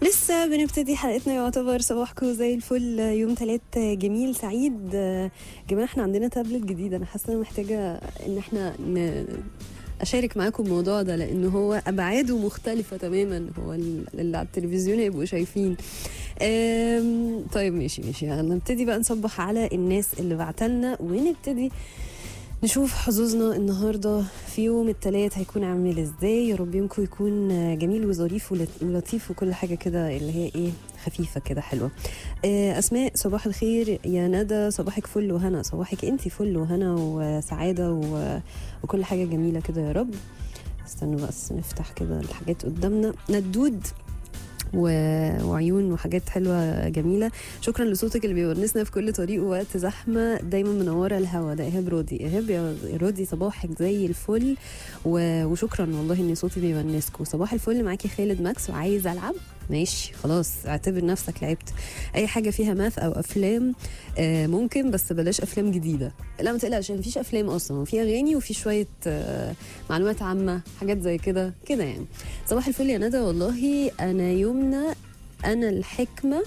لسه بنبتدي حلقتنا يعتبر صباحكم زي الفل يوم تلات جميل سعيد آه، جماعة احنا عندنا تابلت جديد انا حاسة انا محتاجة ان احنا ن... اشارك معاكم الموضوع ده لان هو ابعاده مختلفة تماما هو ال- اللي على التلفزيون هيبقوا شايفين آم، طيب ماشي ماشي هنبتدي بقى نصبح على الناس اللي بعتلنا ونبتدي نشوف حظوظنا النهارده في يوم الثلاث هيكون عامل ازاي يا رب يومكم يكون جميل وظريف ولط- ولطيف وكل حاجه كده اللي هي ايه خفيفه كده حلوه آه، اسماء صباح الخير يا ندى صباحك فل وهنا صباحك انتي فل وهنا وسعاده و... وكل حاجه جميله كده يا رب استنوا بس نفتح كده الحاجات قدامنا ندود و... وعيون وحاجات حلوه جميله شكرا لصوتك اللي بيونسنا في كل طريق ووقت زحمه دايما منوره الهوا ده ايهاب رودي ايهاب يا رودي صباحك زي الفل و... وشكرا والله ان صوتي بيونسكم صباح الفل معاكي خالد ماكس وعايز العب ماشي خلاص اعتبر نفسك لعبت اي حاجه فيها ماث او افلام آه ممكن بس بلاش افلام جديده لا ما تقلقش مفيش افلام اصلا في اغاني وفي شويه آه معلومات عامه حاجات زي كده كده يعني صباح الفل يا ندى والله انا يمنى انا الحكمه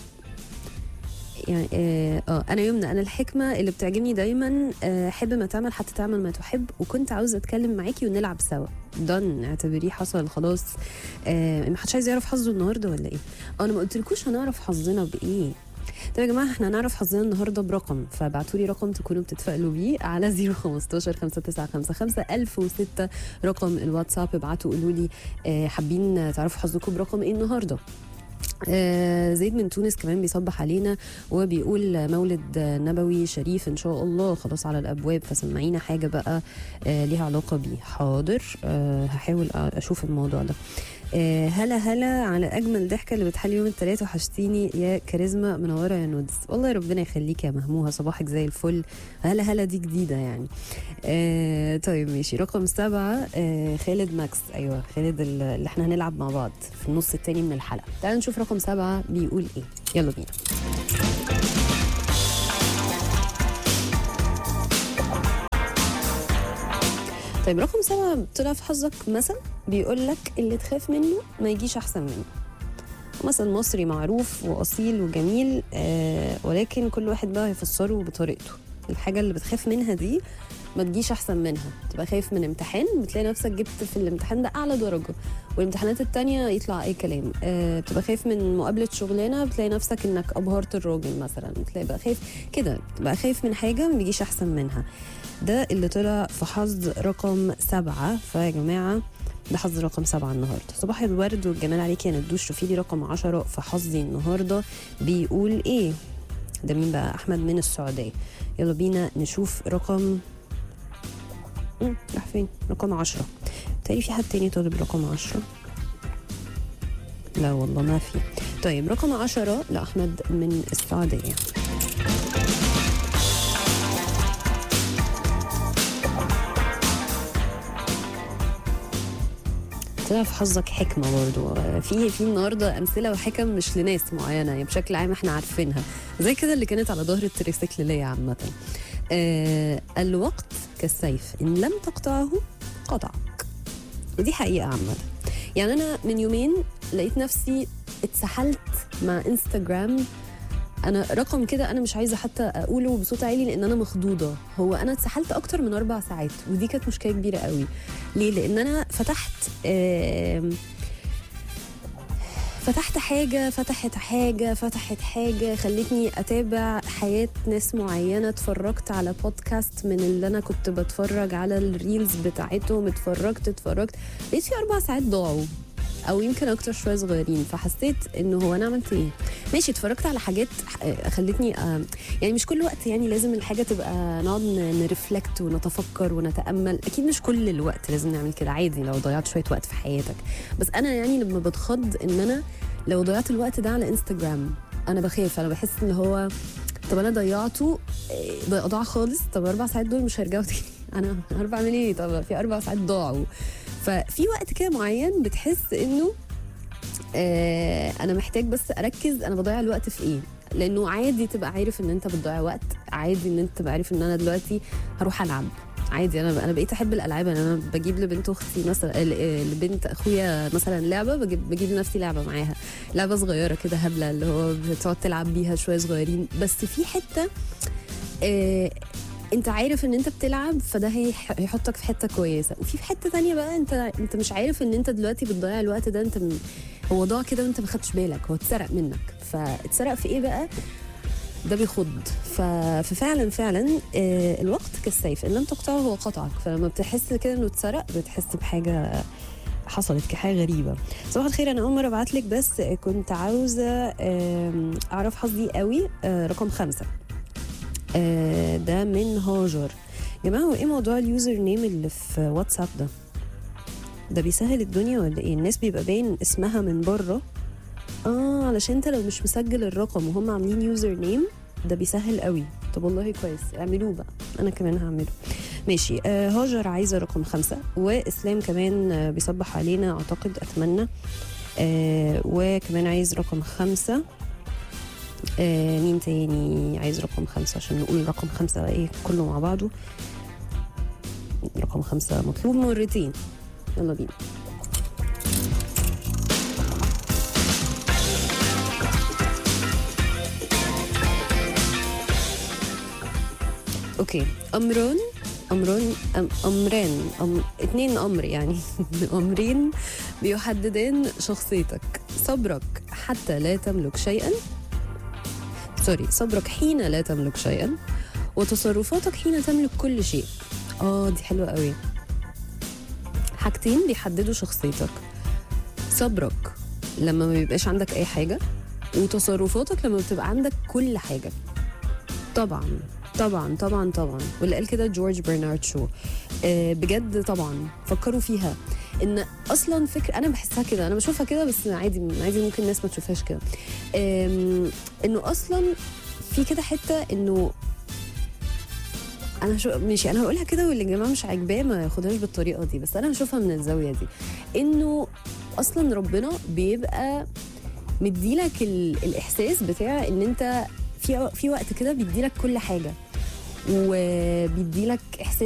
يعني اه آه، انا يمنى انا الحكمه اللي بتعجبني دايما آه، حب ما تعمل حتى تعمل ما تحب وكنت عاوزه اتكلم معاكي ونلعب سوا دن اعتبريه حصل خلاص آه ما حدش عايز يعرف حظه النهارده ولا ايه اه انا ما قلتلكوش هنعرف حظنا بايه طيب يا جماعه احنا هنعرف حظنا النهارده برقم فابعتوا لي رقم تكونوا بتتفائلوا بيه على 015 5955 1006 رقم الواتساب ابعتوا قولوا لي آه، حابين تعرفوا حظكم برقم ايه النهارده آه، زيد من تونس كمان بيصبح علينا وبيقول مولد نبوي شريف ان شاء الله خلاص على الابواب فسمعينا حاجه بقى آه، ليها علاقه بيه حاضر آه، هحاول اشوف الموضوع ده آه، هلا هلا على اجمل ضحكه اللي بتحل يوم الثلاث وحشتيني يا كاريزما منوره يا نودز والله ربنا يخليك يا مهموها صباحك زي الفل هلا هلا دي جديده يعني آه طيب ماشي رقم سبعة آه خالد ماكس ايوه خالد ال- اللي احنا هنلعب مع بعض في النص التاني من الحلقه تعالوا نشوف رقم سبعة بيقول ايه يلا بينا طيب رقم سبعة طلع في حظك مثل بيقول لك اللي تخاف منه ما يجيش احسن منه مثل مصري معروف واصيل وجميل آه ولكن كل واحد بقى هيفسره بطريقته الحاجه اللي بتخاف منها دي ما تجيش احسن منها تبقى خايف من امتحان بتلاقي نفسك جبت في الامتحان ده اعلى درجه والامتحانات التانية يطلع اي كلام آه بتبقى خايف من مقابله شغلانه بتلاقي نفسك انك ابهرت الراجل مثلا بتلاقي بقى خايف كده تبقى خايف من حاجه ما بيجيش احسن منها ده اللي طلع في حظ رقم سبعة فيا جماعه ده حظ رقم سبعة النهارده صباح الورد والجمال عليك يا ندوش شوفي لي رقم عشرة في حظي النهارده بيقول ايه ده مين بقى احمد من السعوديه يلا بينا نشوف رقم مم، راح فين رقم عشرة تاني في حد تاني طالب رقم عشرة لا والله ما في طيب رقم عشرة لأحمد من السعودية طلع في حظك حكمة برضو في في النهاردة أمثلة وحكم مش لناس معينة يعني بشكل عام احنا عارفينها زي كده اللي كانت على ظهر التريسيكل ليا عامة آه الوقت كالسيف إن لم تقطعه قطعك ودي حقيقة عامة يعني أنا من يومين لقيت نفسي اتسحلت مع انستجرام انا رقم كده انا مش عايزه حتى اقوله بصوت عالي لان انا مخضوضه هو انا اتسحلت اكتر من اربع ساعات ودي كانت مشكله كبيره قوي ليه لان انا فتحت آم، فتحت حاجة فتحت حاجة فتحت حاجة خلتني أتابع حياة ناس معينة اتفرجت على بودكاست من اللي أنا كنت بتفرج على الريلز بتاعتهم اتفرجت اتفرجت لقيت في أربع ساعات ضاعوا أو يمكن أكتر شوية صغيرين فحسيت إنه هو أنا عملت إيه ماشي اتفرجت على حاجات آه، خلتني آه، يعني مش كل وقت يعني لازم الحاجة تبقى نقعد ن- نرفلكت ونتفكر ونتأمل أكيد مش كل الوقت لازم نعمل كده عادي لو ضيعت شوية وقت في حياتك بس أنا يعني لما بتخض إن أنا لو ضيعت الوقت ده على انستجرام أنا بخاف أنا بحس إن هو طب أنا ضيعته إيه، ضيع ضاع خالص طب أربع ساعات دول مش هيرجعوا تاني أنا هربع أعمل إيه طب في أربع ساعات ضاعوا ففي وقت كده معين بتحس إنه آه انا محتاج بس اركز انا بضيع الوقت في ايه لانه عادي تبقى عارف ان انت بتضيع وقت عادي ان انت تبقى عارف ان انا دلوقتي هروح العب عادي انا انا بقيت احب الالعاب انا بجيب لبنت اختي مثلا ل- لبنت اخويا مثلا لعبه بجيب بجيب لنفسي لعبه معاها لعبه صغيره كده هبله اللي هو بتقعد تلعب بيها شويه صغيرين بس في حته آه انت عارف ان انت بتلعب فده هيح- هيحطك في حته كويسه وفي في حته تانية بقى انت انت مش عارف ان انت دلوقتي بتضيع الوقت ده انت م... هو ضاع كده وانت ما خدتش بالك هو اتسرق منك فاتسرق في ايه بقى ده بيخض ف... ففعلا فعلا آه الوقت كالسيف ان لم تقطعه هو قطعك فلما بتحس كده انه اتسرق بتحس بحاجه حصلت كحاجه غريبه صباح الخير انا اول مره ابعت لك بس كنت عاوزه آم، اعرف حظي قوي آه، رقم خمسة آه، ده من هاجر يا جماعه هو ايه موضوع اليوزر نيم اللي في واتساب ده ده بيسهل الدنيا ولا ايه الناس بيبقى باين اسمها من بره اه علشان انت لو مش مسجل الرقم وهم عاملين يوزر نيم ده بيسهل قوي طب والله كويس اعملوه بقى انا كمان هعمله ماشي آه هاجر عايزه رقم خمسة واسلام كمان آه بيصبح علينا اعتقد اتمنى آه وكمان عايز رقم خمسة آه مين تاني عايز رقم خمسة عشان نقول رقم خمسة بقى ايه كله مع بعضه رقم خمسة مطلوب مرتين يلا بينا اوكي امران امران أم امران أم اتنين امر يعني امرين بيحددان شخصيتك صبرك حتى لا تملك شيئا سوري صبرك حين لا تملك شيئا وتصرفاتك حين تملك كل شيء اه دي حلوه قوي حاجتين بيحددوا شخصيتك صبرك لما ما بيبقاش عندك اي حاجه وتصرفاتك لما بتبقى عندك كل حاجه طبعا طبعا طبعا طبعا واللي قال كده جورج برنارد شو آه بجد طبعا فكروا فيها ان اصلا فكر انا بحسها كده انا بشوفها كده بس عادي عادي ممكن الناس ما تشوفهاش كده آم، انه اصلا في كده حته انه انا شو ماشي انا هقولها كده واللي يا جماعه مش عاجباه ما ياخدهاش بالطريقه دي بس انا هشوفها من الزاويه دي انه اصلا ربنا بيبقى مديلك ال... الاحساس بتاع ان انت في في وقت كده بيديلك كل حاجه وبيديلك احساس